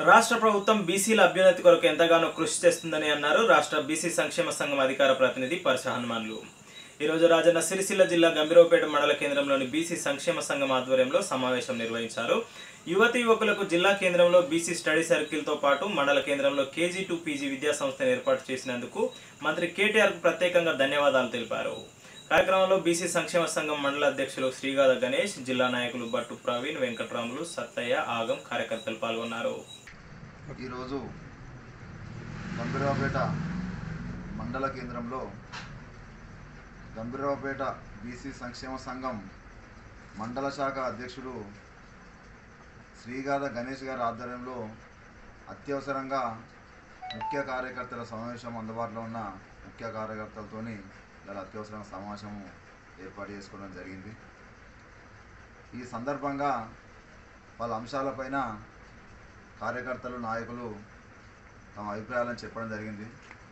రాష్ట్ర ప్రభుత్వం బీసీల అభ్యున్నతి కొరకు ఎంతగానో కృషి చేస్తుందని అన్నారు రాష్ట్ర బీసీ సంక్షేమ సంఘం అధికార ప్రతినిధి పరశ హనుమాన్లు ఈరోజు రాజన్న సిరిసిల్ల జిల్లా గంభీరవపేట మండల కేంద్రంలోని బీసీ సంక్షేమ సంఘం ఆధ్వర్యంలో సమావేశం నిర్వహించారు యువతి యువకులకు జిల్లా కేంద్రంలో బీసీ స్టడీ సర్కిల్తో పాటు మండల కేంద్రంలో కేజీ టు పీజీ విద్యా సంస్థను ఏర్పాటు చేసినందుకు మంత్రి కేటీఆర్కు ప్రత్యేకంగా ధన్యవాదాలు తెలిపారు కార్యక్రమంలో బీసీ సంక్షేమ సంఘం మండల అధ్యక్షులు శ్రీగాద గణేష్ జిల్లా నాయకులు బట్టు ప్రవీణ్ వెంకట్రాములు సత్తయ్య ఆగం కార్యకర్తలు పాల్గొన్నారు ఈరోజు గంభీరావుపేట మండల కేంద్రంలో గంభీరావుపేట బీసీ సంక్షేమ సంఘం మండల శాఖ అధ్యక్షుడు శ్రీగాధ గణేష్ గారి ఆధ్వర్యంలో అత్యవసరంగా ముఖ్య కార్యకర్తల సమావేశం అందుబాటులో ఉన్న ముఖ్య కార్యకర్తలతోని ఇలా అత్యవసరంగా సమావేశం ఏర్పాటు చేసుకోవడం జరిగింది ఈ సందర్భంగా వాళ్ళ అంశాలపైన కార్యకర్తలు నాయకులు తమ అభిప్రాయాలను చెప్పడం జరిగింది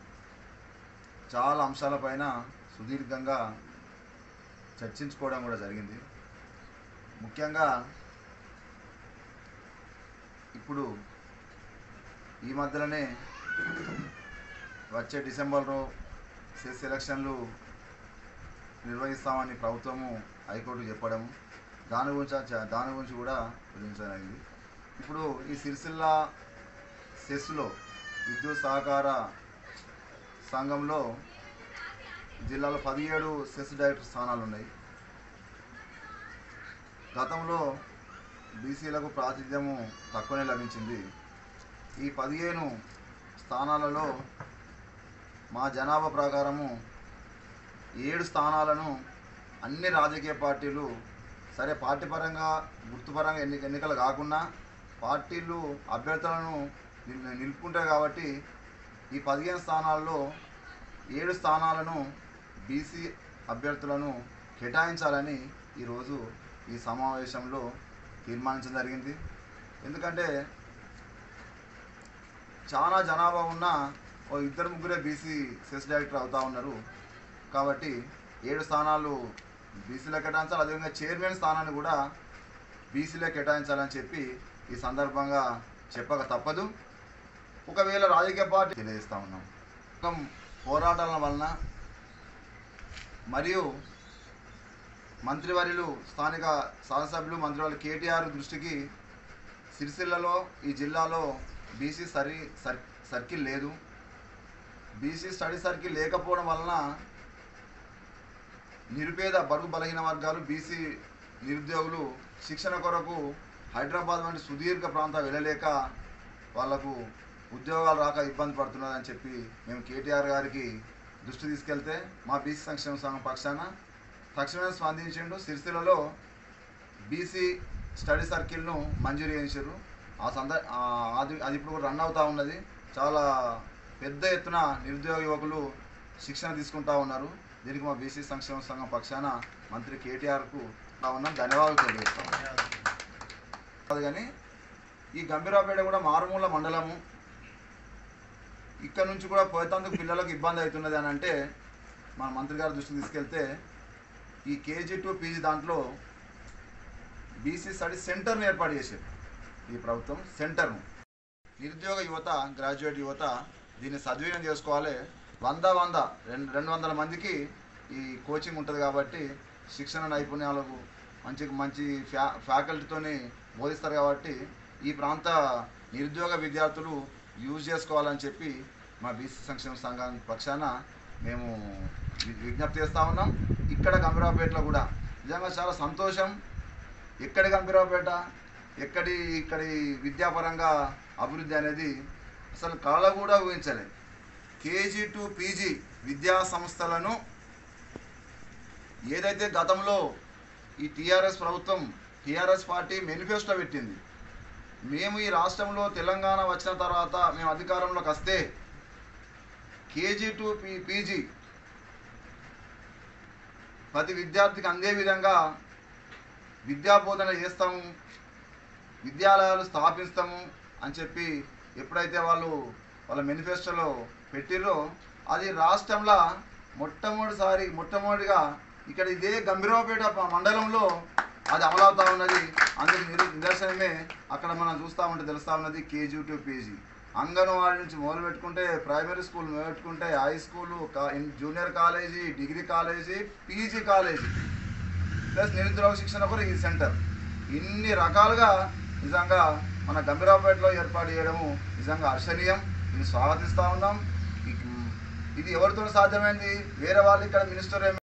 చాలా అంశాలపైన సుదీర్ఘంగా చర్చించుకోవడం కూడా జరిగింది ముఖ్యంగా ఇప్పుడు ఈ మధ్యలోనే వచ్చే డిసెంబర్లో సెస్ ఎలక్షన్లు నిర్వహిస్తామని ప్రభుత్వము హైకోర్టు చెప్పడం దాని గురించి దాని గురించి కూడా విధించదగింది ఇప్పుడు ఈ సిరిసిల్ల సెస్లో విద్యుత్ సహకార సంఘంలో జిల్లాలో పదిహేడు సెస్ డైరెక్టర్ స్థానాలు ఉన్నాయి గతంలో బీసీలకు ప్రాతినిధ్యము తక్కువనే లభించింది ఈ పదిహేను స్థానాలలో మా జనాభా ప్రకారము ఏడు స్థానాలను అన్ని రాజకీయ పార్టీలు సరే పార్టీ పరంగా గుర్తుపరంగా ఎన్ని ఎన్నికలు కాకుండా పార్టీలు అభ్యర్థులను నిల్- నిలుపుకుంటాయి కాబట్టి ఈ పదిహేను స్థానాల్లో ఏడు స్థానాలను బీసీ అభ్యర్థులను కేటాయించాలని ఈరోజు ఈ సమావేశంలో తీర్మానించడం జరిగింది ఎందుకంటే చాలా జనాభా ఉన్న ఓ ఇద్దరు ముగ్గురే బీసీ సెస్ డైరెక్టర్ అవుతా ఉన్నారు కాబట్టి ఏడు స్థానాలు బీసీలో కేటాయించాలి అదేవిధంగా చైర్మన్ స్థానాన్ని కూడా బీసీలో కేటాయించాలని చెప్పి ఈ సందర్భంగా చెప్పక తప్పదు ఒకవేళ రాజకీయ పార్టీ తెలియజేస్తా ఉన్నాం ఒక పోరాటాల వలన మరియు మంత్రివర్యులు స్థానిక శాసనసభ్యులు మంత్రివర్యులు కేటీఆర్ దృష్టికి సిరిసిల్లలో ఈ జిల్లాలో బీసీ సరి సర్ సర్కిల్ లేదు బీసీ స్టడీ సర్కిల్ లేకపోవడం వలన నిరుపేద బడుగు బలహీన వర్గాలు బీసీ నిరుద్యోగులు శిక్షణ కొరకు హైదరాబాద్ వంటి సుదీర్ఘ ప్రాంతం వెళ్ళలేక వాళ్లకు ఉద్యోగాలు రాక ఇబ్బంది పడుతున్నదని చెప్పి మేము కేటీఆర్ గారికి దృష్టి తీసుకెళ్తే మా బీసీ సంక్షేమ సంఘం పక్షాన తక్షణమే స్పందించిండు సిరిసిల్లలో బీసీ స్టడీ సర్కిల్ను మంజూరు చేయించారు ఆ సంద ఆ, అది అది ఇప్పుడు రన్ అవుతూ ఉన్నది చాలా పెద్ద ఎత్తున నిరుద్యోగ యువకులు శిక్షణ తీసుకుంటా ఉన్నారు దీనికి మా బీసీ సంక్షేమ సంఘం పక్షాన మంత్రి కేటీఆర్కు ఉన్నాం ధన్యవాదాలు తెలియజేస్తాం కాదు కానీ ఈ గంభీరాపేట కూడా మారుమూల మండలము ఇక్కడ నుంచి కూడా పోయేందుకు పిల్లలకు ఇబ్బంది అవుతున్నది అని అంటే మన మంత్రి గారి దృష్టికి తీసుకెళ్తే ఈ కేజీ టు పీజీ దాంట్లో బీసీ స్టడీ సెంటర్ని ఏర్పాటు చేశారు ఈ ప్రభుత్వం సెంటర్ను నిరుద్యోగ యువత గ్రాడ్యుయేట్ యువత దీన్ని సద్వినియోగం చేసుకోవాలి వంద వంద రెండు రెండు వందల మందికి ఈ కోచింగ్ ఉంటుంది కాబట్టి శిక్షణ నైపుణ్యాలకు మంచి మంచి ఫ్యా ఫ్యాకల్టీతోని బోధిస్తారు కాబట్టి ఈ ప్రాంత నిరుద్యోగ విద్యార్థులు యూజ్ చేసుకోవాలని చెప్పి మా బీసీ సంక్షేమ సంఘం పక్షాన మేము వి- విజ్ఞప్తి చేస్తూ ఉన్నాం ఇక్కడ గంభీరావుపేటలో కూడా నిజంగా చాలా సంతోషం ఎక్కడి గంభీరావుపేట ఎక్కడి ఇక్కడి విద్యాపరంగా అభివృద్ధి అనేది అసలు కళ కూడా ఊహించలేదు కేజీ టు పీజీ విద్యా సంస్థలను ఏదైతే గతంలో ఈ టీఆర్ఎస్ ప్రభుత్వం టీఆర్ఎస్ పార్టీ మేనిఫెస్టో పెట్టింది మేము ఈ రాష్ట్రంలో తెలంగాణ వచ్చిన తర్వాత మేము అధికారంలోకి వస్తే కేజీ టు పీ పీజీ ప్రతి విద్యార్థికి అందే విధంగా విద్యాబోధన చేస్తాము విద్యాలయాలు స్థాపిస్తాము అని చెప్పి ఎప్పుడైతే వాళ్ళు వాళ్ళ మేనిఫెస్టోలో పెట్టిర్రో అది రాష్ట్రంలో మొట్టమొదటిసారి మొట్టమొదటిగా ఇక్కడ ఇదే గంభీరావుపేట ప- మండలంలో అది అమలవుతా ఉన్నది అందుకు నిరు- నిదర్శనమే అక్కడ మనం చూస్తూ ఉంటే తెలుస్తూ ఉన్నది కేజీ టు పీజీ అంగన్వాడీ నుంచి మొదలు పెట్టుకుంటే ప్రైమరీ స్కూల్ మొదలు పెట్టుకుంటే high school junior college degree college PG college plus నిరుద్యోగ శిక్షణ కూడా ఈ సెంటర్ ఇన్ని రకాలుగా నిజంగా మన గంభీరావుపేటలో ఏర్పాటు చేయడము నిజంగా హర్షణీయం ఇది స్వాగతిస్తూ ఉన్నాం ఇ- ఇది ఎవరితో సాధ్యమైంది వేరే వాళ్ళు ఇక్కడ మినిస్టర్